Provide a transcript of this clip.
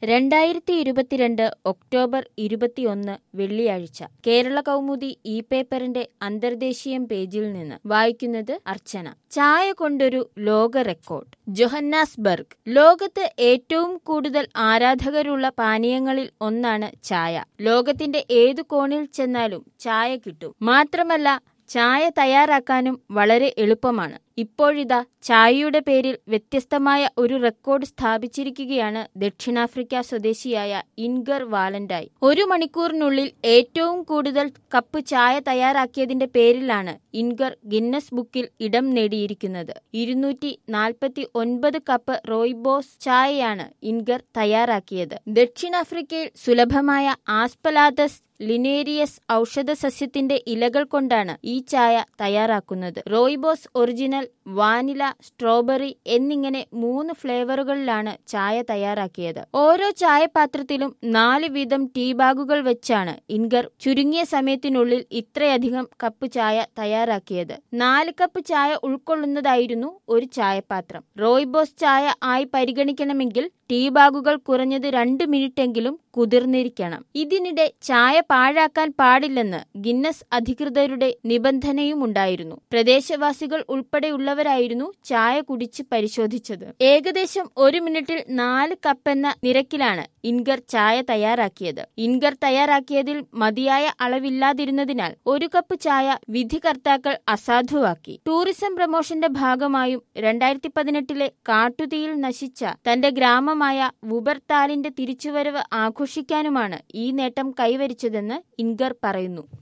രണ്ടായിരത്തി ഇരുപത്തിരണ്ട് ഒക്ടോബർ ഇരുപത്തിയൊന്ന് വെള്ളിയാഴ്ച കേരള കൗമുദി ഇ പേപ്പറിന്റെ അന്തർദേശീയം പേജിൽ നിന്ന് വായിക്കുന്നത് അർച്ചന ചായ കൊണ്ടൊരു ലോക റെക്കോർഡ് ജൊഹന്നാസ്ബർഗ് ലോകത്ത് ഏറ്റവും കൂടുതൽ ആരാധകരുള്ള പാനീയങ്ങളിൽ ഒന്നാണ് ചായ ലോകത്തിന്റെ ഏതു കോണിൽ ചെന്നാലും ചായ കിട്ടും മാത്രമല്ല ചായ തയ്യാറാക്കാനും വളരെ എളുപ്പമാണ് ഇപ്പോഴിതാ ചായയുടെ പേരിൽ വ്യത്യസ്തമായ ഒരു റെക്കോർഡ് സ്ഥാപിച്ചിരിക്കുകയാണ് ദക്ഷിണാഫ്രിക്ക സ്വദേശിയായ ഇൻഗർ വാലന്റായി ഒരു മണിക്കൂറിനുള്ളിൽ ഏറ്റവും കൂടുതൽ കപ്പ് ചായ തയ്യാറാക്കിയതിന്റെ പേരിലാണ് ഇൻഗർ ഗിന്നസ് ബുക്കിൽ ഇടം നേടിയിരിക്കുന്നത് ഇരുന്നൂറ്റി നാൽപ്പത്തി ഒൻപത് കപ്പ് റോയ്ബോസ് ചായയാണ് ഇൻഗർ തയ്യാറാക്കിയത് ദക്ഷിണാഫ്രിക്കയിൽ സുലഭമായ ആസ്പലാദസ് ലിനേരിയസ് ഔഷധ സസ്യത്തിന്റെ ഇലകൾ കൊണ്ടാണ് ഈ ചായ തയ്യാറാക്കുന്നത് റോയ്ബോസ് ഒറിജിനൽ വാനില സ്ട്രോബെറി എന്നിങ്ങനെ മൂന്ന് ഫ്ലേവറുകളിലാണ് ചായ തയ്യാറാക്കിയത് ഓരോ ചായപാത്രത്തിലും നാല് വീതം ടീ ബാഗുകൾ വെച്ചാണ് ഇൻഗർ ചുരുങ്ങിയ സമയത്തിനുള്ളിൽ ഇത്രയധികം കപ്പ് ചായ തയ്യാറാക്കിയത് നാല് കപ്പ് ചായ ഉൾക്കൊള്ളുന്നതായിരുന്നു ഒരു ചായപാത്രം റോയ്ബോസ് ചായ ആയി പരിഗണിക്കണമെങ്കിൽ ടീ ബാഗുകൾ കുറഞ്ഞത് രണ്ട് മിനിറ്റെങ്കിലും കുതിർന്നിരിക്കണം ഇതിനിടെ ചായ പാഴാക്കാൻ പാടില്ലെന്ന് ഗിന്നസ് അധികൃതരുടെ നിബന്ധനയുമുണ്ടായിരുന്നു പ്രദേശവാസികൾ ഉൾപ്പെടെയുള്ളവരായിരുന്നു ചായ കുടിച്ച് പരിശോധിച്ചത് ഏകദേശം ഒരു മിനിറ്റിൽ നാല് കപ്പെന്ന നിരക്കിലാണ് ഇൻഗർ ചായ തയ്യാറാക്കിയത് ഇൻഗർ തയ്യാറാക്കിയതിൽ മതിയായ അളവില്ലാതിരുന്നതിനാൽ ഒരു കപ്പ് ചായ വിധികർത്താക്കൾ അസാധുവാക്കി ടൂറിസം പ്രമോഷന്റെ ഭാഗമായും രണ്ടായിരത്തി പതിനെട്ടിലെ കാട്ടുതീയിൽ നശിച്ച തന്റെ ഗ്രാമമായ വുബർതാലിന്റെ തിരിച്ചുവരവ് ആഘോഷിക്കാനുമാണ് ഈ നേട്ടം കൈവരിച്ചതെന്ന് ഇൻഗർ പറയുന്നു